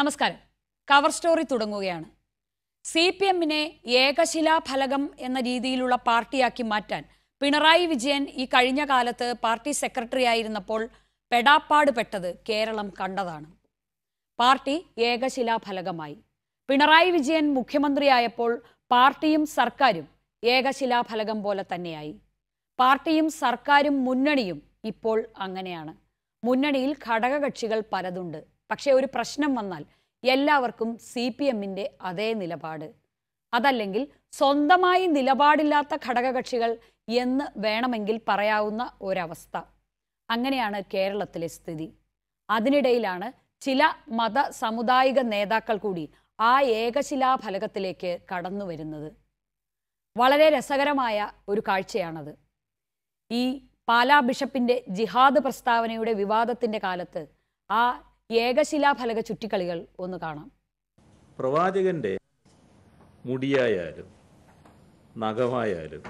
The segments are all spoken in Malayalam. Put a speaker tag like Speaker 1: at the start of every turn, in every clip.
Speaker 1: നമസ്കാരം കവർ സ്റ്റോറി തുടങ്ങുകയാണ് സി പി എമ്മിനെ ഏകശിലാഫലകം എന്ന രീതിയിലുള്ള പാർട്ടിയാക്കി മാറ്റാൻ പിണറായി വിജയൻ ഈ കഴിഞ്ഞ കാലത്ത് പാർട്ടി സെക്രട്ടറി ആയിരുന്നപ്പോൾ പെടാപ്പാട് പെട്ടത് കേരളം കണ്ടതാണ് പാർട്ടി ഏകശിലാഫലകമായി പിണറായി വിജയൻ മുഖ്യമന്ത്രിയായപ്പോൾ പാർട്ടിയും സർക്കാരും ഏകശിലാഫലകം പോലെ തന്നെയായി പാർട്ടിയും സർക്കാരും മുന്നണിയും ഇപ്പോൾ അങ്ങനെയാണ് മുന്നണിയിൽ ഘടകകക്ഷികൾ പലതുണ്ട് പക്ഷേ ഒരു പ്രശ്നം വന്നാൽ എല്ലാവർക്കും സി പി എമ്മിൻ്റെ അതേ നിലപാട് അതല്ലെങ്കിൽ സ്വന്തമായി നിലപാടില്ലാത്ത ഘടകകക്ഷികൾ എന്ന് വേണമെങ്കിൽ പറയാവുന്ന ഒരവസ്ഥ അങ്ങനെയാണ് കേരളത്തിലെ സ്ഥിതി അതിനിടയിലാണ് ചില മത സാമുദായിക നേതാക്കൾ കൂടി ആ ഏകശിലാഫലകത്തിലേക്ക് കടന്നു വരുന്നത് വളരെ രസകരമായ ഒരു കാഴ്ചയാണത് ഈ പാലാ ബിഷപ്പിന്റെ ജിഹാദ് പ്രസ്താവനയുടെ വിവാദത്തിന്റെ കാലത്ത് ആ ഏകശിലാഫലക ചുറ്റിക്കളികൾ ഒന്ന് കാണാം
Speaker 2: പ്രവാചകന്റെ മുടിയായാലും നഖമായാലും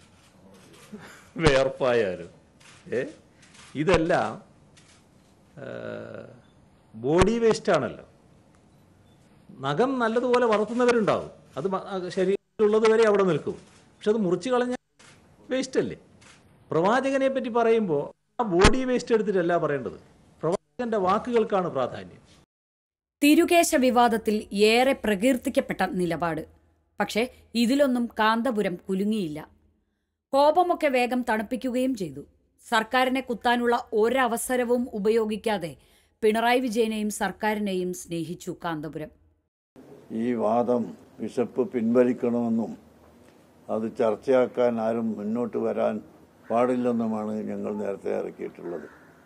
Speaker 2: വേർപ്പായാലും ഏ ഇതെല്ലാം ബോഡി വേസ്റ്റ് ആണല്ലോ നഖം നല്ലതുപോലെ വളർത്തുന്നവരുണ്ടാവും അത് മ- ആ ശരീരത്തിലുള്ളത് വരെ അവിടെ നിൽക്കും പക്ഷെ അത് മുറിച്ച് കളഞ്ഞ വേസ്റ്റ് അല്ലേ പ്രവാചകനെ പറ്റി പറയുമ്പോൾ ആ ബോഡി വേസ്റ്റ് എടുത്തിട്ടല്ല പറയേണ്ടത് പ്രവാചകന്റെ വാക്കുകൾക്കാണ് പ്രാധാന്യം
Speaker 1: തിരുകേശ വിവാദത്തിൽ ഏറെ പ്രകീർത്തിക്കപ്പെട്ട നിലപാട് പക്ഷേ ഇതിലൊന്നും കാന്തപുരം കുലുങ്ങിയില്ല കോപമൊക്കെ വേഗം തണുപ്പിക്കുകയും ചെയ്തു സർക്കാരിനെ കുത്താനുള്ള ഒരവസരവും ഉപയോഗിക്കാതെ പിണറായി വിജയനെയും സർക്കാരിനെയും സ്നേഹിച്ചു കാന്തപുരം
Speaker 3: ഈ വാദം ബിഷപ്പ് പിൻവലിക്കണമെന്നും അത് ചർച്ചയാക്കാൻ ആരും മുന്നോട്ട് വരാൻ പാടില്ലെന്നുമാണ് ഞങ്ങൾ നേരത്തെ ഇറക്കിയിട്ടുള്ളത്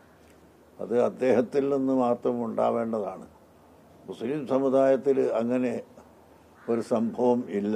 Speaker 3: അത് അദ്ദേഹത്തിൽ നിന്ന് മാത്രം ഉണ്ടാവേണ്ടതാണ് മുസ്ലിം സമുദായത്തിൽ അങ്ങനെ ഒരു സംഭവം ഇല്ല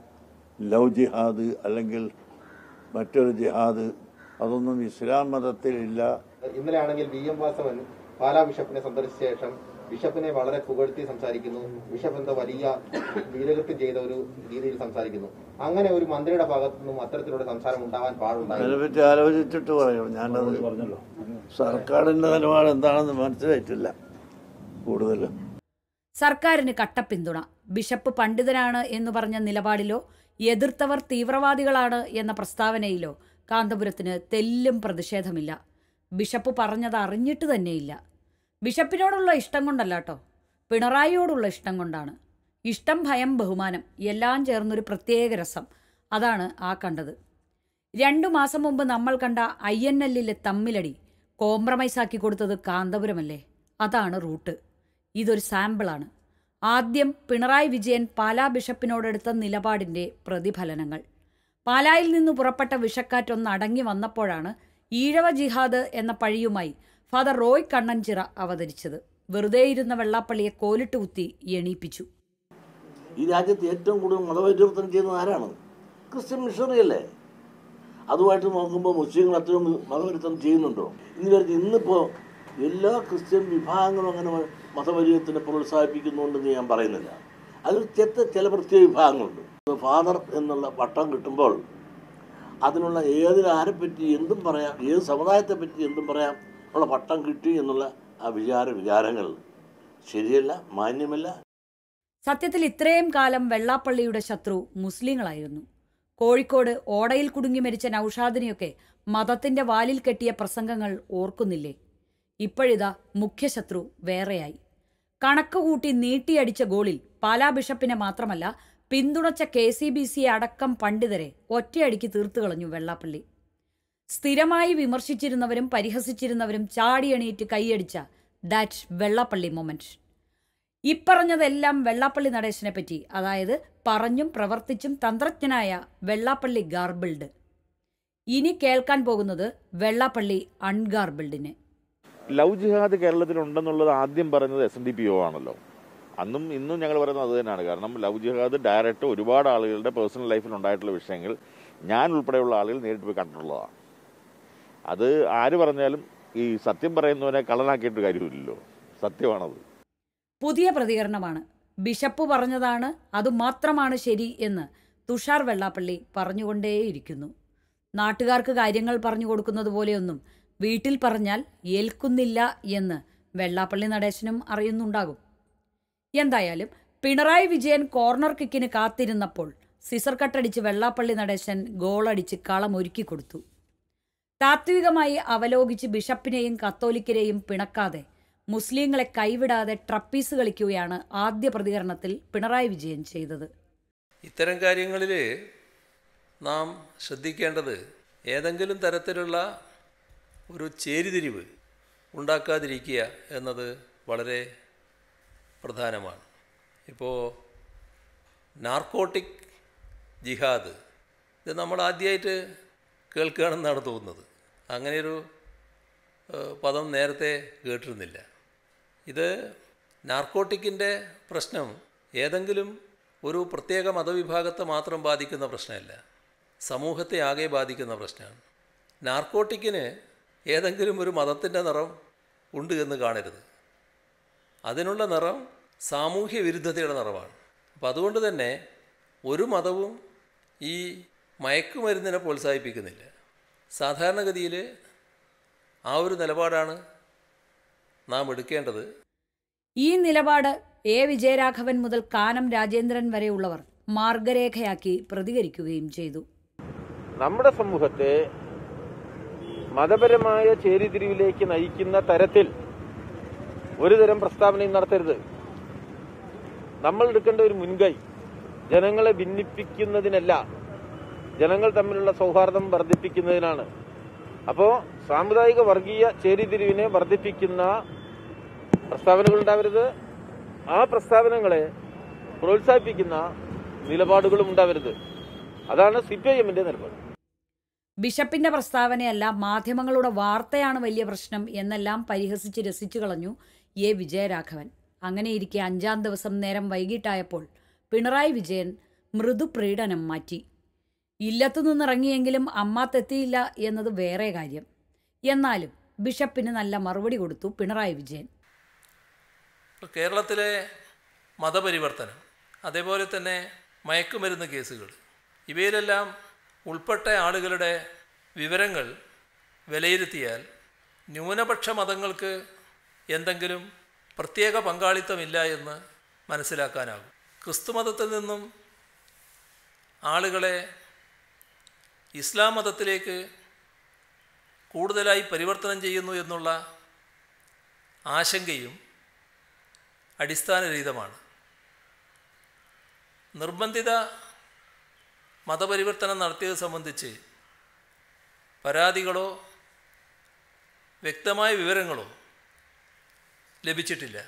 Speaker 3: ലവ് ജിഹാദ് അല്ലെങ്കിൽ മറ്റൊരു ജിഹാദ് അതൊന്നും ഇസ്ലാം മതത്തിലില്ല
Speaker 4: ഇന്നലെ ആണെങ്കിൽ വി എം വാസവൻ പാലാ ബിഷപ്പിനെ സന്ദർശിച്ച ശേഷം ബിഷപ്പിനെ വളരെ പുകഴ്ത്തി സംസാരിക്കുന്നു ബിഷപ്പ് എന്തോ വലിയ വീരകൃത്യം ചെയ്ത ഒരു രീതിയിൽ സംസാരിക്കുന്നു അങ്ങനെ ഒരു മന്ത്രിയുടെ ഭാഗത്തു നിന്നും അത്തരത്തിലുള്ള സംസാരം ഉണ്ടാവാൻ പാടുണ്ടായി
Speaker 3: അതിനെപ്പറ്റി ആലോചിച്ചിട്ട് പറയണം ഞാനത് സർക്കാരിന്റെ നിലപാട് എന്താണെന്ന് മനസ്സിലായിട്ടില്ല കൂടുതലും
Speaker 1: സർക്കാരിന് കട്ടപ്പിന്തുണ ബിഷപ്പ് പണ്ഡിതനാണ് എന്ന് പറഞ്ഞ നിലപാടിലോ എതിർത്തവർ തീവ്രവാദികളാണ് എന്ന പ്രസ്താവനയിലോ കാന്തപുരത്തിന് തെല്ലും പ്രതിഷേധമില്ല ബിഷപ്പ് പറഞ്ഞത് അറിഞ്ഞിട്ട് തന്നെയില്ല ബിഷപ്പിനോടുള്ള ഇഷ്ടം കൊണ്ടല്ല കേട്ടോ പിണറായിയോടുള്ള ഇഷ്ടം കൊണ്ടാണ് ഇഷ്ടം ഭയം ബഹുമാനം എല്ലാം ചേർന്നൊരു പ്രത്യേക രസം അതാണ് ആ കണ്ടത് രണ്ടു മാസം മുമ്പ് നമ്മൾ കണ്ട ഐ എൻ എല്ലിലെ തമ്മിലടി കോംപ്രമൈസ് ആക്കി കൊടുത്തത് കാന്തപുരമല്ലേ അതാണ് റൂട്ട് ഇതൊരു സാമ്പിളാണ് ആദ്യം പിണറായി വിജയൻ പാലാ ബിഷപ്പിനോടെടുത്ത നിലപാടിന്റെ പ്രതിഫലനങ്ങൾ പാലായിൽ നിന്ന് പുറപ്പെട്ട വിഷക്കാറ്റൊന്ന് അടങ്ങി വന്നപ്പോഴാണ് ഈഴവ ജിഹാദ് എന്ന പഴിയുമായി ഫാദർ റോയ് കണ്ണൻചിറ അവതരിച്ചത് വെറുതെ ഇരുന്ന വെള്ളാപ്പള്ളിയെ കോലിട്ട് കുത്തി എണീപ്പിച്ചു
Speaker 5: ഈ രാജ്യത്ത് ഏറ്റവും കൂടുതൽ മതപരിവർത്തനം ചെയ്യുന്നത് ആരാണ് ക്രിസ്ത്യൻ മിഷണറി അല്ലേ അതുമായിട്ട് നോക്കുമ്പോൾ മുസ്ലിങ്ങൾ അത്രയും മതപരിവർത്തനം ചെയ്യുന്നുണ്ടോ ഇന്ന് വരെ ഇന്നിപ്പോൾ എല്ലാ ക്രിസ്ത്യൻ വിഭാഗങ്ങളും അങ്ങനെ മതപരിവർത്തനം പ്രോത്സാഹിപ്പിക്കുന്നുണ്ടെന്ന് ഞാൻ പറയുന്നില്ല അതിൽ ചെത്ത ചില പ്രത്യേക വിഭാഗങ്ങളുണ്ട് ഫാദർ എന്നുള്ള പട്ടം കിട്ടുമ്പോൾ അതിനുള്ള ഏതിൽ ആരെപ്പറ്റി എന്തും പറയാം ഏത് സമുദായത്തെ പറ്റി എന്തും പറയാം ഉള്ള പട്ടം കിട്ടി എന്നുള്ള ആ വിചാര വികാരങ്ങൾ ശരിയല്ല മാന്യമല്ല
Speaker 1: സത്യത്തിൽ ഇത്രയും കാലം വെള്ളാപ്പള്ളിയുടെ ശത്രു മുസ്ലിങ്ങളായിരുന്നു കോഴിക്കോട് ഓടയിൽ കുടുങ്ങി മരിച്ച നൌഷാദിനെയൊക്കെ മതത്തിന്റെ വാലിൽ കെട്ടിയ പ്രസംഗങ്ങൾ ഓർക്കുന്നില്ലേ ഇപ്പോഴിതാ മുഖ്യശത്രു വേറെയായി കണക്ക് കൂട്ടി നീട്ടിയടിച്ച ഗോളിൽ പാലാ ബിഷപ്പിനെ മാത്രമല്ല പിന്തുണച്ച കെ സി ബി സി അടക്കം പണ്ഡിതരെ ഒറ്റയടിക്ക് തീർത്തു കളഞ്ഞു വെള്ളാപ്പള്ളി സ്ഥിരമായി വിമർശിച്ചിരുന്നവരും പരിഹസിച്ചിരുന്നവരും ചാടിയണീറ്റ് കൈയടിച്ച ദാറ്റ് വെള്ളാപ്പള്ളി മൊമെന്റ് ഇപ്പറഞ്ഞതെല്ലാം വെള്ളാപ്പള്ളി നടേശനെ പറ്റി അതായത് പറഞ്ഞും പ്രവർത്തിച്ചും തന്ത്രജ്ഞനായ വെള്ളാപ്പള്ളി ഗാർബിൾഡ് ഇനി കേൾക്കാൻ പോകുന്നത് വെള്ളാപ്പള്ളി അൺഗാർബിൾഡിനെ
Speaker 6: ലവ് ജിഹാദ് കേരളത്തിൽ ഉണ്ടെന്നുള്ളത് ആദ്യം പറയുന്നത് എസ് എൻ ഡി പി ഒ ആണല്ലോ അന്നും ഇന്നും ഞങ്ങൾ പറയുന്നത് അത് തന്നെയാണ് കാരണം ലവ് ജിഹാദ് ഡയറക്റ്റ് ഒരുപാട് ആളുകളുടെ പേഴ്സണൽ ലൈഫിൽ ഉണ്ടായിട്ടുള്ള വിഷയങ്ങൾ ഞാൻ ഉൾപ്പെടെയുള്ള ആളുകൾ നേരിട്ട് പോയി കണ്ടിട്ടുള്ളതാണ് അത് ആര് പറഞ്ഞാലും ഈ സത്യം പറയുന്നവനെ കള്ളനാക്കിയിട്ട് കാര്യമില്ലല്ലോ സത്യമാണത്
Speaker 1: പുതിയ പ്രതികരണമാണ് ബിഷപ്പ് പറഞ്ഞതാണ് അതുമാത്രമാണ് ശരി എന്ന് തുഷാർ വെള്ളാപ്പള്ളി പറഞ്ഞുകൊണ്ടേയിരിക്കുന്നു നാട്ടുകാർക്ക് കാര്യങ്ങൾ പറഞ്ഞു കൊടുക്കുന്നത് പോലെയൊന്നും വീട്ടിൽ പറഞ്ഞാൽ ഏൽക്കുന്നില്ല എന്ന് വെള്ളാപ്പള്ളി നടേശനും അറിയുന്നുണ്ടാകും എന്തായാലും പിണറായി വിജയൻ കോർണർ കിക്കിന് കാത്തിരുന്നപ്പോൾ സിസർ കട്ടടിച്ച് വെള്ളാപ്പള്ളി നടേശൻ ഗോളടിച്ച് കളമൊരുക്കി കൊടുത്തു താത്വികമായി അവലോകിച്ച് ബിഷപ്പിനെയും കത്തോലിക്കരെയും പിണക്കാതെ മുസ്ലിങ്ങളെ കൈവിടാതെ ട്രപ്പീസ് കളിക്കുകയാണ് ആദ്യ പ്രതികരണത്തിൽ പിണറായി വിജയൻ ചെയ്തത്
Speaker 7: ഇത്തരം കാര്യങ്ങളിൽ നാം ശ്രദ്ധിക്കേണ്ടത് ഏതെങ്കിലും തരത്തിലുള്ള ഒരു ചേരിതിരിവ് ഉണ്ടാക്കാതിരിക്കുക എന്നത് വളരെ പ്രധാനമാണ് ഇപ്പോൾ നാർക്കോട്ടിക് ജിഹാദ് ഇത് നമ്മൾ ആദ്യമായിട്ട് കേൾക്കുകയാണെന്നാണ് തോന്നുന്നത് അങ്ങനെയൊരു ഏഹ്, പദം നേരത്തെ കേട്ടിരുന്നില്ല ഇത് നാർക്കോട്ടിക്കിൻ്റെ പ്രശ്നം ഏതെങ്കിലും ഒരു പ്രത്യേക മതവിഭാഗത്തെ മാത്രം ബാധിക്കുന്ന പ്രശ്നമല്ല സമൂഹത്തെ ആകെ ബാധിക്കുന്ന പ്രശ്നമാണ് നാർക്കോട്ടിക്കിന് ഏതെങ്കിലും ഒരു മതത്തിൻ്റെ നിറം ഉണ്ട് എന്ന് കാണരുത് അതിനുള്ള നിറം സാമൂഹ്യ വിരുദ്ധതയുടെ നിറമാണ് അപ്പം അതുകൊണ്ട് തന്നെ ഒരു മതവും ഈ മയക്കുമരുന്നിനെ പ്രോത്സാഹിപ്പിക്കുന്നില്ല സാധാരണഗതിയിൽ ആ ഒരു നിലപാടാണ് നാം എടുക്കേണ്ടത്
Speaker 1: ഈ നിലപാട് എ വിജയരാഘവൻ മുതൽ കാനം രാജേന്ദ്രൻ വരെയുള്ളവർ മാർഗരേഖയാക്കി പ്രതികരിക്കുകയും ചെയ്തു
Speaker 8: നമ്മുടെ സമൂഹത്തെ മതപരമായ ചേരിതിരിവിലേക്ക് നയിക്കുന്ന തരത്തിൽ ഒരു തരം പ്രസ്താവനയും നടത്തരുത് നമ്മൾ എടുക്കേണ്ട ഒരു മുൻകൈ ജനങ്ങളെ ഭിന്നിപ്പിക്കുന്നതിനല്ല ജനങ്ങൾ തമ്മിലുള്ള സൗഹാർദ്ദം വർദ്ധിപ്പിക്കുന്നതിനാണ് അപ്പോ സാമുദായിക വർഗീയ ചേരിതിരിവിനെ വർദ്ധിപ്പിക്കുന്ന പ്രസ്താവനകൾ ഉണ്ടാവരുത് ആ പ്രസ്താവനകളെ പ്രോത്സാഹിപ്പിക്കുന്ന നിലപാടുകളും ഉണ്ടാവരുത് അതാണ് സി പി ഐ എമ്മിന്റെ നിലപാട്
Speaker 1: ബിഷപ്പിന്റെ പ്രസ്താവനയല്ല മാധ്യമങ്ങളുടെ വാർത്തയാണ് വലിയ പ്രശ്നം എന്നെല്ലാം പരിഹസിച്ച് രസിച്ചു കളഞ്ഞു എ വിജയരാഘവൻ അങ്ങനെയിരിക്കെ അഞ്ചാം ദിവസം നേരം വൈകിട്ടായപ്പോൾ പിണറായി വിജയൻ മൃദുപ്രീഡനം മാറ്റി ഇല്ലത്തു നിന്നിറങ്ങിയെങ്കിലും അമ്മാത്തെത്തിയില്ല എന്നത് വേറെ കാര്യം എന്നാലും ബിഷപ്പിന് നല്ല മറുപടി കൊടുത്തു പിണറായി വിജയൻ
Speaker 7: ഇപ്പോൾ കേരളത്തിലെ മതപരിവർത്തനം അതേപോലെ തന്നെ മയക്കുമരുന്ന് കേസുകൾ ഇവയിലെല്ലാം ഉൾപ്പെട്ട ആളുകളുടെ വിവരങ്ങൾ വിലയിരുത്തിയാൽ ന്യൂനപക്ഷ മതങ്ങൾക്ക് എന്തെങ്കിലും പ്രത്യേക പങ്കാളിത്തമില്ല എന്ന് മനസ്സിലാക്കാനാകും ക്രിസ്തുമതത്തിൽ നിന്നും ആളുകളെ ഇസ്ലാം മതത്തിലേക്ക് കൂടുതലായി പരിവർത്തനം ചെയ്യുന്നു എന്നുള്ള ആശങ്കയും അടിസ്ഥാനരഹിതമാണ് നിർബന്ധിത മതപരിവർത്തനം നടത്തിയത് സംബന്ധിച്ച് പരാതികളോ വ്യക്തമായ വിവരങ്ങളോ ലഭിച്ചിട്ടില്ല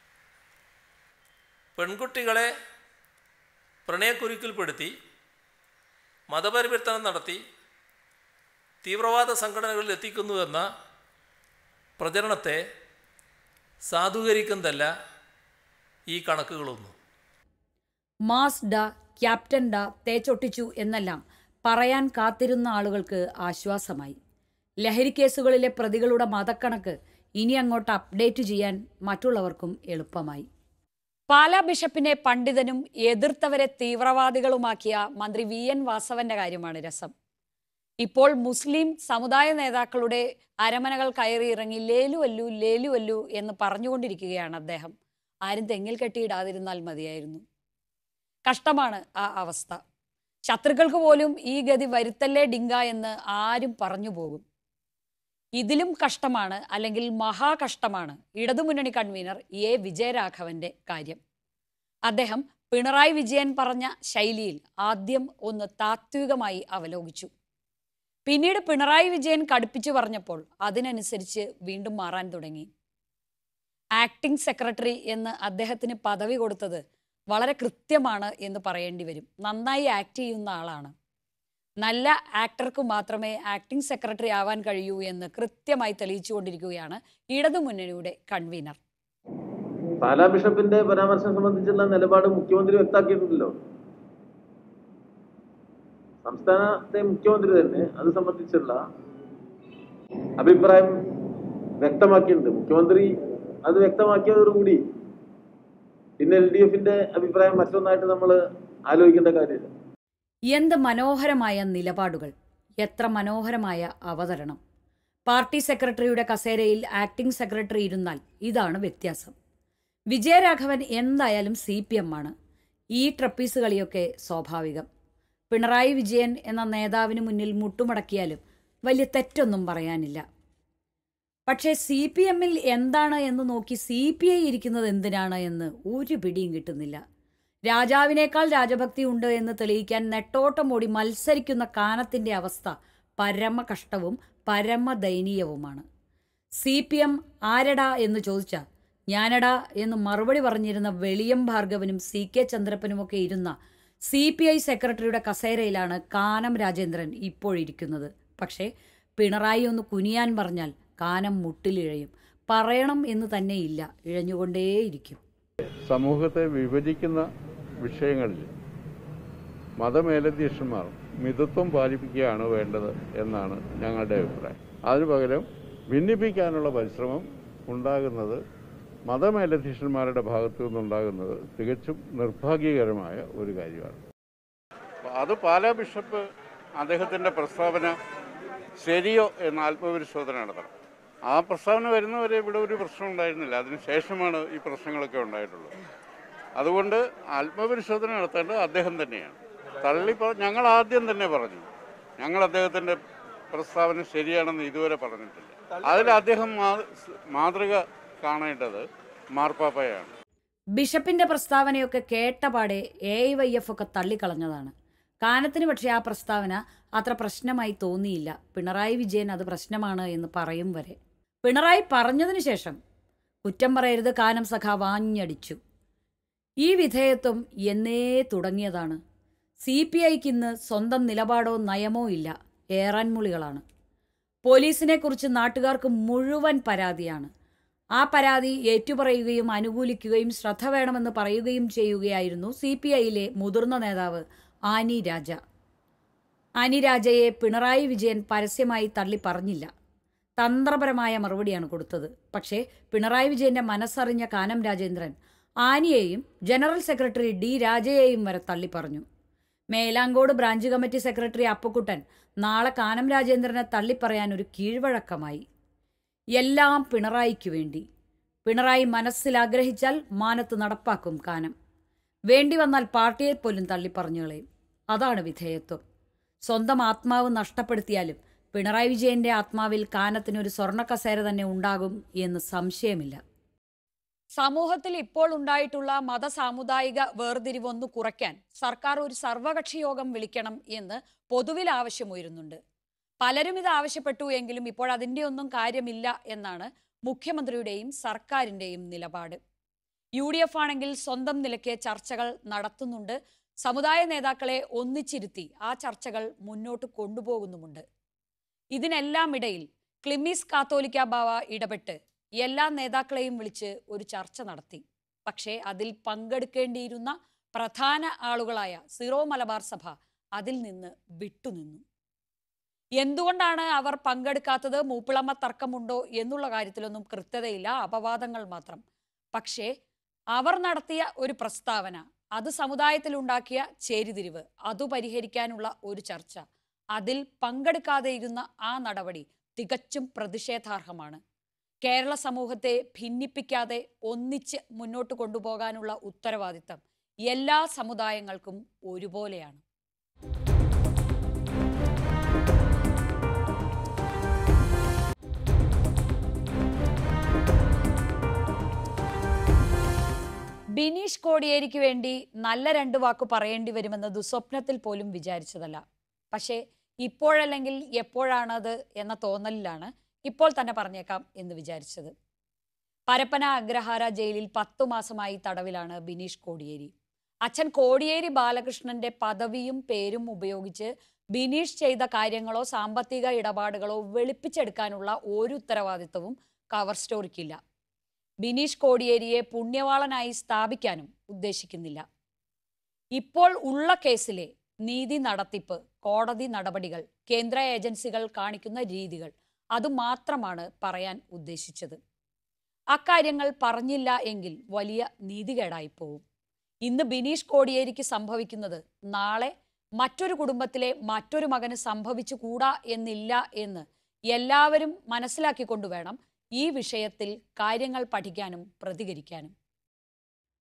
Speaker 7: പെൺകുട്ടികളെ പ്രണയക്കുരുക്കിൽപ്പെടുത്തി മതപരിവർത്തനം നടത്തി തീവ്രവാദ സംഘടനകളിൽ എത്തിക്കുന്നുവെന്ന പ്രചരണത്തെ സാധൂകരിക്കുന്നതല്ല ഈ കണക്കുകളൊന്നും
Speaker 1: മാസ് ഡ ക്യാപ്റ്റൻ ഡ തേച്ചൊട്ടിച്ചു എന്നെല്ലാം പറയാൻ കാത്തിരുന്ന ആളുകൾക്ക് ആശ്വാസമായി ലഹരി കേസുകളിലെ പ്രതികളുടെ മതക്കണക്ക് ഇനി അങ്ങോട്ട് അപ്ഡേറ്റ് ചെയ്യാൻ മറ്റുള്ളവർക്കും എളുപ്പമായി പാലാ ബിഷപ്പിനെ പണ്ഡിതനും എതിർത്തവരെ തീവ്രവാദികളുമാക്കിയ മന്ത്രി വി എൻ വാസവന്റെ കാര്യമാണ് രസം ഇപ്പോൾ മുസ്ലിം സമുദായ നേതാക്കളുടെ അരമനകൾ കയറി ഇറങ്ങി ലേലുവല്ലു ലേലുവല്ലു എന്ന് പറഞ്ഞുകൊണ്ടിരിക്കുകയാണ് അദ്ദേഹം ആരും തെങ്ങിൽ കെട്ടിയിടാതിരുന്നാൽ മതിയായിരുന്നു കഷ്ടമാണ് ആ അവസ്ഥ ശത്രുക്കൾക്ക് പോലും ഈ ഗതി വരുത്തല്ലേ ഡിങ്ക എന്ന് ആരും പറഞ്ഞു പോകും ഇതിലും കഷ്ടമാണ് അല്ലെങ്കിൽ മഹാകഷ്ടമാണ് ഇടതുമുന്നണി കൺവീനർ എ വിജയരാഘവന്റെ കാര്യം അദ്ദേഹം പിണറായി വിജയൻ പറഞ്ഞ ശൈലിയിൽ ആദ്യം ഒന്ന് താത്വികമായി അവലോകിച്ചു പിന്നീട് പിണറായി വിജയൻ കടുപ്പിച്ചു പറഞ്ഞപ്പോൾ അതിനനുസരിച്ച് വീണ്ടും മാറാൻ തുടങ്ങി ആക്ടിംഗ് സെക്രട്ടറി എന്ന് അദ്ദേഹത്തിന് പദവി കൊടുത്തത് വളരെ കൃത്യമാണ് എന്ന് പറയേണ്ടി വരും നന്നായി ആക്ട് ചെയ്യുന്ന ആളാണ് നല്ല ആക്ടർക്ക് മാത്രമേ ആക്ടിംഗ് സെക്രട്ടറി ആവാൻ കഴിയൂ എന്ന് കൃത്യമായി തെളിയിച്ചുകൊണ്ടിരിക്കുകയാണ് ഇടതുമുന്നണിയുടെ കൺവീനർ
Speaker 8: പാലാ ബിഷപ്പിന്റെ പരാമർശം സംബന്ധിച്ചുള്ള നിലപാട് മുഖ്യമന്ത്രി വ്യക്തമാക്കിയിട്ടുണ്ടല്ലോ സംസ്ഥാനത്തെ മുഖ്യമന്ത്രി തന്നെ അത് സംബന്ധിച്ചുള്ള അഭിപ്രായം വ്യക്തമാക്കിയിട്ടുണ്ട് മുഖ്യമന്ത്രി അത് വ്യക്തമാക്കിയതോടുകൂടി പിന്നെ എൽ ഡി എഫിന്റെ അഭിപ്രായം മറ്റൊന്നായിട്ട് നമ്മൾ ആലോചിക്കേണ്ട കാര്യമില്ല
Speaker 1: എന്ത് മനോഹരമായ നിലപാടുകൾ എത്ര മനോഹരമായ അവതരണം പാർട്ടി സെക്രട്ടറിയുടെ കസേരയിൽ ആക്ടിംഗ് സെക്രട്ടറി ഇരുന്നാൽ ഇതാണ് വ്യത്യാസം വിജയരാഘവൻ എന്തായാലും സി പി എം ആണ് ഈ ട്രപ്പീസ് കളിയൊക്കെ സ്വാഭാവികം പിണറായി വിജയൻ എന്ന നേതാവിന് മുന്നിൽ മുട്ടുമടക്കിയാലും വലിയ തെറ്റൊന്നും പറയാനില്ല പക്ഷേ സി പി എമ്മിൽ എന്താണ് എന്ന് നോക്കി സി പി ഐ ഇരിക്കുന്നത് എന്തിനാണ് എന്ന് ഒരു പിടിയും കിട്ടുന്നില്ല രാജാവിനേക്കാൾ രാജഭക്തി ഉണ്ട് എന്ന് തെളിയിക്കാൻ നെട്ടോട്ടമോടി മത്സരിക്കുന്ന കാനത്തിന്റെ അവസ്ഥ പരമ കഷ്ടവും പരമദയനീയവുമാണ് സി പി എം ആരടാ എന്ന് ചോദിച്ചാൽ ഞാനടാ എന്ന് മറുപടി പറഞ്ഞിരുന്ന വെളിയം ഭാർഗവനും സി കെ ചന്ദ്രപ്പനുമൊക്കെ ഇരുന്ന സി പി ഐ സെക്രട്ടറിയുടെ കസേരയിലാണ് കാനം രാജേന്ദ്രൻ ഇപ്പോഴിരിക്കുന്നത് പക്ഷേ പിണറായി ഒന്ന് കുനിയാൻ പറഞ്ഞാൽ കാനം മുട്ടിലിഴയും പറയണം എന്ന് തന്നെയില്ല ഇഴഞ്ഞുകൊണ്ടേയിരിക്കും
Speaker 9: സമൂഹത്തെ വിഭജിക്കുന്ന വിഷയങ്ങളിൽ മതമേലധ്യക്ഷന്മാർ മിതത്വം പാലിപ്പിക്കുകയാണ് വേണ്ടത് എന്നാണ് ഞങ്ങളുടെ അഭിപ്രായം അതിനു പകരം ഭിന്നിപ്പിക്കാനുള്ള പരിശ്രമം ഉണ്ടാകുന്നത് മതമേലധ്യക്ഷന്മാരുടെ ഭാഗത്തു നിന്നുണ്ടാകുന്നത് തികച്ചും നിർഭാഗ്യകരമായ ഒരു കാര്യമാണ് അത് പാലാ ബിഷപ്പ് അദ്ദേഹത്തിൻ്റെ പ്രസ്താവന ശരിയോ എന്ന് ആത്മപരിശോധന നടത്തണം ആ പ്രസ്താവന വരുന്നവരെ ഇവിടെ ഒരു പ്രശ്നം ഉണ്ടായിരുന്നില്ല അതിനുശേഷമാണ് ഈ പ്രശ്നങ്ങളൊക്കെ ഉണ്ടായിട്ടുള്ളത് അതുകൊണ്ട് ആത്മപരിശോധന നടത്തേണ്ടത് അദ്ദേഹം തന്നെയാണ് തള്ളി പറ ഞങ്ങൾ ആദ്യം തന്നെ പറഞ്ഞു ഞങ്ങൾ അദ്ദേഹത്തിൻ്റെ പ്രസ്താവന ശരിയാണെന്ന് ഇതുവരെ പറഞ്ഞിട്ടില്ല അതിൽ അദ്ദേഹം മാ- മാതൃക കാണേണ്ടത് മാർപ്പാപ്പയാണ്
Speaker 1: ബിഷപ്പിന്റെ പ്രസ്താവനയൊക്കെ കേട്ടപാടെ എ ഐ വൈ എഫ് ഒക്കെ തള്ളിക്കളഞ്ഞതാണ് കാനത്തിന് പക്ഷേ ആ പ്രസ്താവന അത്ര പ്രശ്നമായി തോന്നിയില്ല പിണറായി വിജയൻ അത് പ്രശ്നമാണ് എന്ന് പറയും വരെ പിണറായി പറഞ്ഞതിന് ശേഷം കുറ്റം പറയരുത് കാനം സഖ വാഞ്ഞടിച്ചു ഈ വിധേയത്വം എന്നേ തുടങ്ങിയതാണ് സി പി ഐക്ക് ഇന്ന് സ്വന്തം നിലപാടോ നയമോ ഇല്ല ഏറാൻമുളികളാണ് പോലീസിനെക്കുറിച്ച് നാട്ടുകാർക്ക് മുഴുവൻ പരാതിയാണ് ആ പരാതി ഏറ്റുപറയുകയും അനുകൂലിക്കുകയും ശ്രദ്ധ വേണമെന്ന് പറയുകയും ചെയ്യുകയായിരുന്നു സി പി ഐയിലെ മുതിർന്ന നേതാവ് ആനി രാജ ആനി രാജയെ പിണറായി വിജയൻ പരസ്യമായി തള്ളി പറഞ്ഞില്ല തന്ത്രപരമായ മറുപടിയാണ് കൊടുത്തത് പക്ഷേ പിണറായി വിജയന്റെ മനസ്സറിഞ്ഞ കാനം രാജേന്ദ്രൻ ആനിയെയും ജനറൽ സെക്രട്ടറി ഡി രാജയെയും വരെ തള്ളി പറഞ്ഞു Melankode branch committee secretary Appukuttan നാളെ കാനം രാജേന്ദ്രനെ തള്ളിപ്പറയാൻ ഒരു കീഴ്വഴക്കമായി എല്ലാം പിണറായിക്ക് വേണ്ടി പിണറായി മനസ്സിൽ ആഗ്രഹിച്ചാൽ മാനത്ത് നടപ്പാക്കും കാനം വേണ്ടി വന്നാൽ പാർട്ടിയെ പോലും തള്ളിപ്പറഞ്ഞു കളയും അതാണ് വിധേയത്വം സ്വന്തം ആത്മാവ് നഷ്ടപ്പെടുത്തിയാലും പിണറായി വിജയന്റെ ആത്മാവിൽ കാനത്തിനൊരു സ്വർണ്ണ കസേര തന്നെ ഉണ്ടാകും എന്ന് സംശയമില്ല സമൂഹത്തിൽ ഇപ്പോൾ ഉണ്ടായിട്ടുള്ള മത സാമുദായിക വേർതിരിവൊന്നു കുറയ്ക്കാൻ സർക്കാർ ഒരു സർവകക്ഷി യോഗം വിളിക്കണം എന്ന് പൊതുവിൽ ആവശ്യമുയരുന്നുണ്ട് പലരും ഇത് ആവശ്യപ്പെട്ടു എങ്കിലും ഇപ്പോൾ അതിൻ്റെ ഒന്നും കാര്യമില്ല എന്നാണ് മുഖ്യമന്ത്രിയുടെയും സർക്കാരിൻ്റെയും നിലപാട് യു ഡി എഫ് ആണെങ്കിൽ സ്വന്തം നിലയ്ക്ക് ചർച്ചകൾ നടത്തുന്നുണ്ട് സമുദായ നേതാക്കളെ ഒന്നിച്ചിരുത്തി ആ ചർച്ചകൾ മുന്നോട്ട് കൊണ്ടുപോകുന്നുമുണ്ട് ഇതിനെല്ലാം ഇടയിൽ ക്ലിമീസ് കാത്തോലിക്ക ബാവ ഇടപെട്ട് എല്ലാ നേതാക്കളെയും വിളിച്ച് ഒരു ചർച്ച നടത്തി പക്ഷേ അതിൽ പങ്കെടുക്കേണ്ടിയിരുന്ന പ്രധാന ആളുകളായ സിറോ മലബാർ സഭ അതിൽ നിന്ന് വിട്ടുനിന്നു എന്തുകൊണ്ടാണ് അവർ പങ്കെടുക്കാത്തത് മൂപ്പിളമ്മ തർക്കമുണ്ടോ എന്നുള്ള കാര്യത്തിലൊന്നും കൃത്യതയില്ല അപവാദങ്ങൾ മാത്രം പക്ഷേ അവർ നടത്തിയ ഒരു പ്രസ്താവന അത് സമുദായത്തിലുണ്ടാക്കിയ ചേരിതിരിവ് അതു പരിഹരിക്കാനുള്ള ഒരു ചർച്ച അതിൽ പങ്കെടുക്കാതെ ഇരുന്ന ആ നടപടി തികച്ചും പ്രതിഷേധാർഹമാണ് കേരള സമൂഹത്തെ ഭിന്നിപ്പിക്കാതെ ഒന്നിച്ച് മുന്നോട്ട് കൊണ്ടുപോകാനുള്ള ഉത്തരവാദിത്തം എല്ലാ സമുദായങ്ങൾക്കും ഒരുപോലെയാണ് ബിനീഷ് കോടിയേരിക്ക് വേണ്ടി നല്ല രണ്ട് വാക്ക് പറയേണ്ടി വരുമെന്ന് ദുസ്വപ്നത്തിൽ പോലും വിചാരിച്ചതല്ല പക്ഷേ ഇപ്പോഴല്ലെങ്കിൽ എപ്പോഴാണത് എന്ന തോന്നലിലാണ് ഇപ്പോൾ തന്നെ പറഞ്ഞേക്കാം എന്ന് വിചാരിച്ചത് പരപ്പന അഗ്രഹാര ജയിലിൽ പത്തു മാസമായി തടവിലാണ് ബിനീഷ് കോടിയേരി അച്ഛൻ കോടിയേരി ബാലകൃഷ്ണന്റെ പദവിയും പേരും ഉപയോഗിച്ച് ബിനീഷ് ചെയ്ത കാര്യങ്ങളോ സാമ്പത്തിക ഇടപാടുകളോ വെളുപ്പിച്ചെടുക്കാനുള്ള ഒരു ഉത്തരവാദിത്വവും കവർ സ്റ്റോറിക്കില്ല ബിനീഷ് കോടിയേരിയെ പുണ്യവാളനായി സ്ഥാപിക്കാനും ഉദ്ദേശിക്കുന്നില്ല ഇപ്പോൾ ഉള്ള കേസിലെ നീതി നടത്തിപ്പ് കോടതി നടപടികൾ കേന്ദ്ര ഏജൻസികൾ കാണിക്കുന്ന രീതികൾ അതുമാത്രമാണ് പറയാൻ ഉദ്ദേശിച്ചത് അക്കാര്യങ്ങൾ പറഞ്ഞില്ല എങ്കിൽ വലിയ നീതികേടായി പോവും ഇന്ന് ബിനീഷ് കോടിയേരിക്ക് സംഭവിക്കുന്നത് നാളെ മറ്റൊരു കുടുംബത്തിലെ മറ്റൊരു മകന് സംഭവിച്ചു കൂടാ എന്നില്ല എന്ന് എല്ലാവരും മനസ്സിലാക്കിക്കൊണ്ടു വേണം ഈ വിഷയത്തിൽ കാര്യങ്ങൾ പഠിക്കാനും പ്രതികരിക്കാനും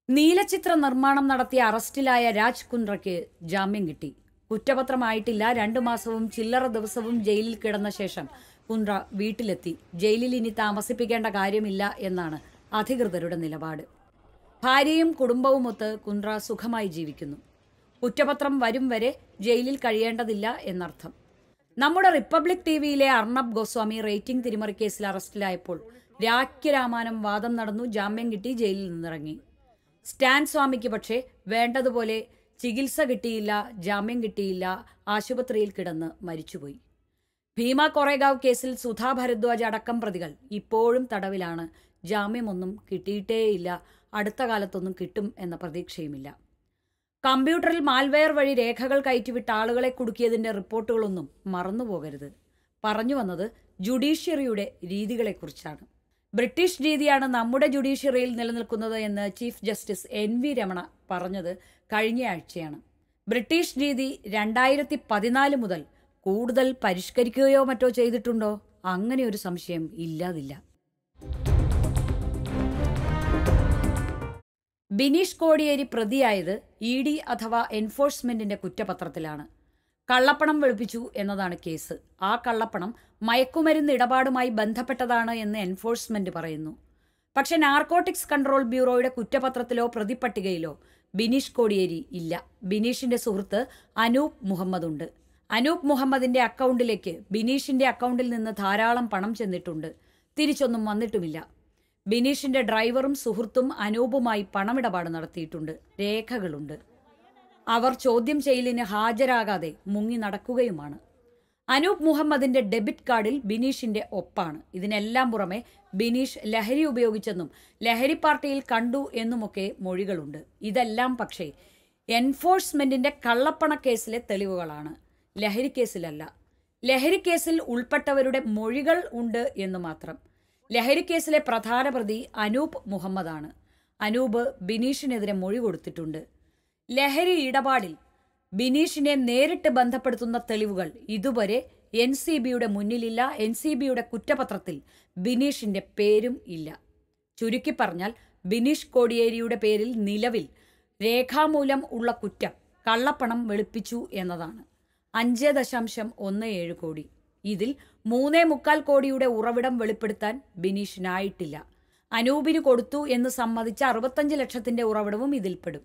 Speaker 1: നീലചിത്ര നിർമ്മാണം നടത്തിയ അറസ്റ്റിലായ രാജ് കുന്ദ്രയ്ക്ക് ജാമ്യം കിട്ടി കുറ്റപത്രമായിട്ടില്ല രണ്ടു മാസവും ചില്ലറ ദിവസവും ജയിലിൽ കിടന്ന ശേഷം കുന്ദ്ര വീട്ടിലെത്തി ജയിലിൽ ഇനി താമസിപ്പിക്കേണ്ട കാര്യമില്ല എന്നാണ് അധികൃതരുടെ നിലപാട് ഭാര്യയും കുടുംബവുമൊത്ത് കുന്ദ്ര സുഖമായി ജീവിക്കുന്നു കുറ്റപത്രം വരും വരെ ജയിലിൽ കഴിയേണ്ടതില്ല എന്നർത്ഥം നമ്മുടെ റിപ്പബ്ലിക് ടി വിയിലെ അർണബ് ഗോസ്വാമി റേറ്റിംഗ് തിരിമറി കേസിൽ അറസ്റ്റിലായപ്പോൾ രാഖ്യരാമാനം വാദം നടന്നു ജാമ്യം കിട്ടി ജയിലിൽ നിന്നിറങ്ങി സ്റ്റാൻ സ്വാമിക്ക് പക്ഷേ വേണ്ടതുപോലെ ചികിത്സ കിട്ടിയില്ല ജാമ്യം കിട്ടിയില്ല ആശുപത്രിയിൽ കിടന്ന് മരിച്ചുപോയി ഭീമ കൊറേഗാവ് കേസിൽ സുധാ ഭരദ്വാജ് അടക്കം പ്രതികൾ ഇപ്പോഴും തടവിലാണ് ജാമ്യമൊന്നും കിട്ടിയിട്ടേയില്ല അടുത്ത കാലത്തൊന്നും കിട്ടും എന്ന പ്രതീക്ഷയുമില്ല കമ്പ്യൂട്ടറിൽ മാൽവെയർ വഴി രേഖകൾ കയറ്റിവിട്ട ആളുകളെ കുടുക്കിയതിന്റെ റിപ്പോർട്ടുകളൊന്നും മറന്നുപോകരുത് പറഞ്ഞു വന്നത് ജുഡീഷ്യറിയുടെ രീതികളെക്കുറിച്ചാണ് ബ്രിട്ടീഷ് രീതിയാണ് നമ്മുടെ ജുഡീഷ്യറിയിൽ നിലനിൽക്കുന്നത് എന്ന് chief justice N V Ramana പറഞ്ഞത് കഴിഞ്ഞ ആഴ്ചയാണ് ബ്രിട്ടീഷ് രീതി രണ്ടായിരത്തി പതിനാല് മുതൽ കൂടുതൽ പരിഷ്കരിക്കുകയോ മറ്റോ ചെയ്തിട്ടുണ്ടോ അങ്ങനെ ഒരു സംശയം ഇല്ലാതില്ല ബിനീഷ് കോടിയേരി പ്രതിയായത് ഇ ഡി അഥവാ എൻഫോഴ്സ്മെന്റിന്റെ കുറ്റപത്രത്തിലാണ് കള്ളപ്പണം വെളുപ്പിച്ചു എന്നതാണ് കേസ് ആ കള്ളപ്പണം മയക്കുമരുന്ന് ഇടപാടുമായി ബന്ധപ്പെട്ടതാണ് എന്ന് എൻഫോഴ്സ്മെന്റ് പറയുന്നു പക്ഷെ നാർക്കോട്ടിക്സ് കൺട്രോൾ ബ്യൂറോയുടെ കുറ്റപത്രത്തിലോ പ്രതിപ്പട്ടികയിലോ ബിനീഷ് കോടിയേരി ഇല്ല ബിനീഷിന്റെ സുഹൃത്ത് അനൂപ് മുഹമ്മദ് ഉണ്ട് അനൂപ് മുഹമ്മദിന്റെ അക്കൗണ്ടിലേക്ക് ബിനീഷിന്റെ അക്കൗണ്ടിൽ നിന്ന് ധാരാളം പണം ചെന്നിട്ടുണ്ട് തിരിച്ചൊന്നും വന്നിട്ടുമില്ല ബിനീഷിന്റെ ഡ്രൈവറും സുഹൃത്തും അനൂപുമായി പണമിടപാട് നടത്തിയിട്ടുണ്ട് രേഖകളുണ്ട് അവർ ചോദ്യം ചെയ്യലിന് ഹാജരാകാതെ മുങ്ങി നടക്കുകയുമാണ് അനൂപ് മുഹമ്മദിന്റെ ഡെബിറ്റ് കാർഡിൽ ബിനീഷിന്റെ ഒപ്പാണ് ഇതിനെല്ലാം പുറമെ ബിനീഷ് ലഹരി ഉപയോഗിച്ചെന്നും ലഹരി പാർട്ടിയിൽ കണ്ടു എന്നുമൊക്കെ മൊഴികളുണ്ട് ഇതെല്ലാം പക്ഷേ എൻഫോഴ്സ്മെന്റിന്റെ കള്ളപ്പണ കേസിലെ തെളിവുകളാണ് ലഹരി കേസിലല്ല ലഹരി കേസിൽ ഉൾപ്പെട്ടവരുടെ മൊഴികൾ ഉണ്ട് എന്ന് മാത്രം ലഹരി കേസിലെ പ്രധാന പ്രതി അനൂപ് മുഹമ്മദാണ് അനൂപ് ബിനീഷിനെതിരെ മൊഴി കൊടുത്തിട്ടുണ്ട് ലഹരി ഇടപാടിൽ ബിനീഷിനെ നേരിട്ട് ബന്ധപ്പെടുത്തുന്ന തെളിവുകൾ ഇതുവരെ എൻ സി ബിയുടെ മുന്നിലില്ല എൻ സി ബിയുടെ കുറ്റപത്രത്തിൽ ബിനീഷിന്റെ പേരും ഇല്ല ചുരുക്കി പറഞ്ഞാൽ ബിനീഷ് കോടിയേരിയുടെ പേരിൽ നിലവിൽ രേഖാമൂലം ഉള്ള കുറ്റം കള്ളപ്പണം വെളുപ്പിച്ചു എന്നതാണ് അഞ്ച് ദശാംശം ഒന്ന് ഏഴ് കോടി ഇതിൽ മൂന്നേ മുക്കാൽ കോടിയുടെ ഉറവിടം വെളിപ്പെടുത്താൻ ബിനീഷിനായിട്ടില്ല അനൂപിന് കൊടുത്തു എന്ന് സമ്മതിച്ച അറുപത്തഞ്ച് ലക്ഷത്തിന്റെ ഉറവിടവും ഇതിൽപ്പെടും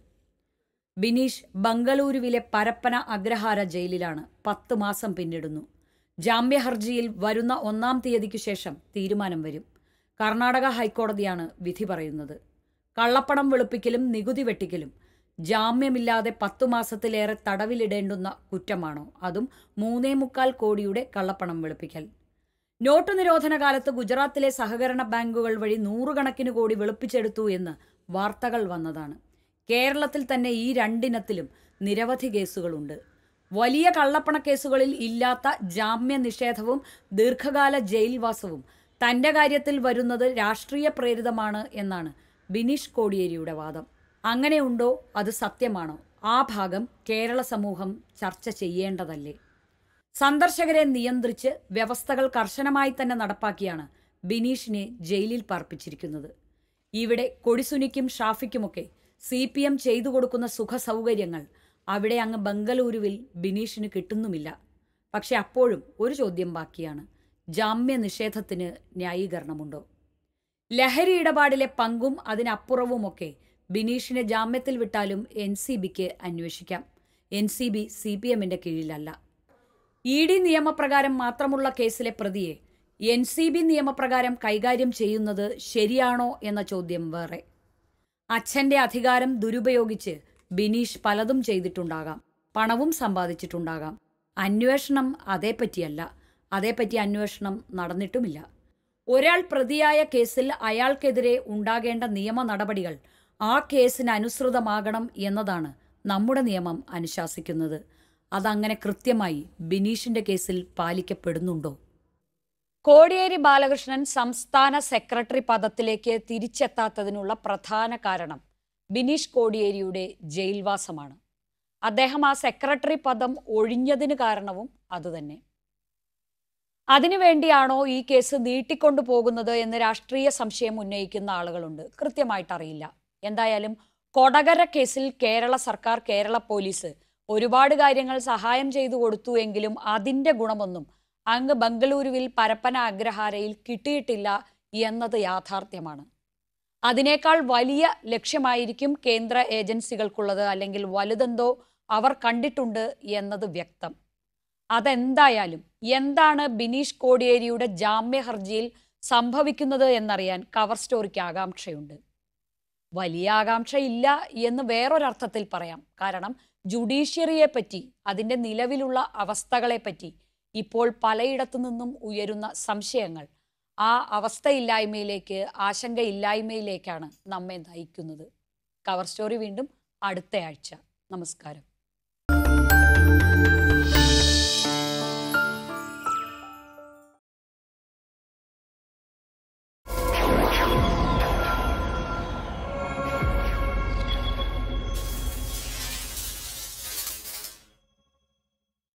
Speaker 1: ബിനീഷ് ബംഗളൂരുവിലെ പരപ്പന അഗ്രഹാര ജയിലിലാണ് പത്ത് മാസം പിന്നിടുന്നു ജാമ്യ ഹർജിയിൽ വരുന്ന ഒന്നാം തീയതിക്കു ശേഷം തീരുമാനം വരും കർണാടക ഹൈക്കോടതിയാണ് വിധി പറയുന്നത് കള്ളപ്പണം വെളുപ്പിക്കലും നികുതി വെട്ടിക്കലും ജാമ്യമില്ലാതെ പത്തു മാസത്തിലേറെ തടവിലിടേണ്ടുന്ന കുറ്റമാണോ അതും മൂന്നേ മുക്കാൽ കോടിയുടെ കള്ളപ്പണം വെളുപ്പിക്കൽ നോട്ട് നിരോധന കാലത്ത് ഗുജറാത്തിലെ സഹകരണ ബാങ്കുകൾ വഴി നൂറുകണക്കിന് കോടി വെളുപ്പിച്ചെടുത്തു എന്ന് വാർത്തകൾ വന്നതാണ് കേരളത്തിൽ തന്നെ ഈ രണ്ടിനത്തിലും നിരവധി കേസുകളുണ്ട് വലിയ കള്ളപ്പണ കേസുകളിൽ ഇല്ലാത്ത ജാമ്യ നിഷേധവും ദീർഘകാല ജയിൽവാസവും തന്റെ കാര്യത്തിൽ വരുന്നത് രാഷ്ട്രീയ പ്രേരിതമാണ് എന്നാണ് ബിനീഷ് കോടിയേരിയുടെ വാദം അങ്ങനെയുണ്ടോ അത് സത്യമാണോ ആ ഭാഗം കേരള സമൂഹം ചർച്ച ചെയ്യേണ്ടതല്ലേ സന്ദർശകരെ നിയന്ത്രിച്ച് വ്യവസ്ഥകൾ കർശനമായി തന്നെ നടപ്പാക്കിയാണ് ബിനീഷിനെ ജയിലിൽ പാർപ്പിച്ചിരിക്കുന്നത് ഇവിടെ കൊടിസുനിക്കും ഷാഫിക്കുമൊക്കെ സി പി എം ചെയ്തു കൊടുക്കുന്ന സുഖ സൗകര്യങ്ങൾ അവിടെ അങ്ങ് ബംഗളൂരുവിൽ ബിനീഷിന് കിട്ടുന്നുമില്ല പക്ഷെ അപ്പോഴും ഒരു ചോദ്യം ബാക്കിയാണ് ജാമ്യ നിഷേധത്തിന് ന്യായീകരണമുണ്ടോ ലഹരി ഇടപാടിലെ പങ്കും അതിനപ്പുറവുമൊക്കെ ബിനീഷിനെ ജാമ്യത്തിൽ വിട്ടാലും എൻ സി ബിക്ക് അന്വേഷിക്കാം N C B C P എമ്മിന്റെ കീഴിലല്ല ഇ ഡി നിയമപ്രകാരം മാത്രമുള്ള കേസിലെ പ്രതിയെ എൻ സി ബി നിയമപ്രകാരം കൈകാര്യം ചെയ്യുന്നത് ശരിയാണോ എന്ന ചോദ്യം വേറെ അച്ഛന്റെ അധികാരം ദുരുപയോഗിച്ച് ബിനീഷ് പലതും ചെയ്തിട്ടുണ്ടാകാം പണവും സമ്പാദിച്ചിട്ടുണ്ടാകാം അന്വേഷണം അതേപ്പറ്റിയല്ല അതേപ്പറ്റി അന്വേഷണം നടന്നിട്ടുമില്ല ഒരാൾ പ്രതിയായ കേസിൽ അയാൾക്കെതിരെ ഉണ്ടാകേണ്ട നിയമ നടപടികൾ ആ കേസിന് അനുസൃതമാകണം എന്നതാണ് നമ്മുടെ നിയമം അനുശാസിക്കുന്നത് അതങ്ങനെ കൃത്യമായി ബിനീഷിന്റെ കേസിൽ പാലിക്കപ്പെടുന്നുണ്ടോ കോടിയേരി ബാലകൃഷ്ണൻ സംസ്ഥാന സെക്രട്ടറി പദത്തിലേക്ക് തിരിച്ചെത്താത്തതിനുള്ള പ്രധാന കാരണം ബിനീഷ് കോടിയേരിയുടെ ജയിൽവാസമാണ് അദ്ദേഹം ആ സെക്രട്ടറി പദം ഒഴിഞ്ഞതിന് കാരണവും അതുതന്നെ അതിനുവേണ്ടിയാണോ ഈ കേസ് നീട്ടിക്കൊണ്ടു പോകുന്നത് എന്ന് രാഷ്ട്രീയ സംശയം ഉന്നയിക്കുന്ന ആളുകളുണ്ട് കൃത്യമായിട്ട് അറിയില്ല എന്തായാലും കൊടകര കേസിൽ കേരള സർക്കാർ കേരള പോലീസ് ഒരുപാട് കാര്യങ്ങൾ സഹായം ചെയ്തു കൊടുത്തു എങ്കിലും അതിന്റെ ഗുണമൊന്നും അങ്ങ് ബംഗളൂരുവിൽ പരപ്പന അഗ്രഹാരയിൽ കിട്ടിയിട്ടില്ല എന്നത് യാഥാർത്ഥ്യമാണ് അതിനേക്കാൾ വലിയ ലക്ഷ്യമായിരിക്കും കേന്ദ്ര ഏജൻസികൾക്കുള്ളത് അല്ലെങ്കിൽ വലുതെന്തോ അവർ കണ്ടിട്ടുണ്ട് എന്നത് വ്യക്തം അതെന്തായാലും എന്താണ് ബിനീഷ് കോടിയേരിയുടെ ജാമ്യ ഹർജിയിൽ സംഭവിക്കുന്നത് എന്നറിയാൻ കവർ സ്റ്റോറിക്ക് ആകാംക്ഷയുണ്ട് വലിയ ആകാംക്ഷ ഇല്ല എന്ന് വേറൊരർത്ഥത്തിൽ പറയാം കാരണം ജുഡീഷ്യറിയെ പറ്റി അതിൻ്റെ നിലവിലുള്ള അവസ്ഥകളെപ്പറ്റി ഇപ്പോൾ പലയിടത്തു നിന്നും ഉയരുന്ന സംശയങ്ങൾ ആ അവസ്ഥയില്ലായ്മയിലേക്ക് ആശങ്കയില്ലായ്മയിലേക്കാണ് നമ്മെ നയിക്കുന്നത് കവർ സ്റ്റോറി വീണ്ടും അടുത്തയാഴ്ച നമസ്കാരം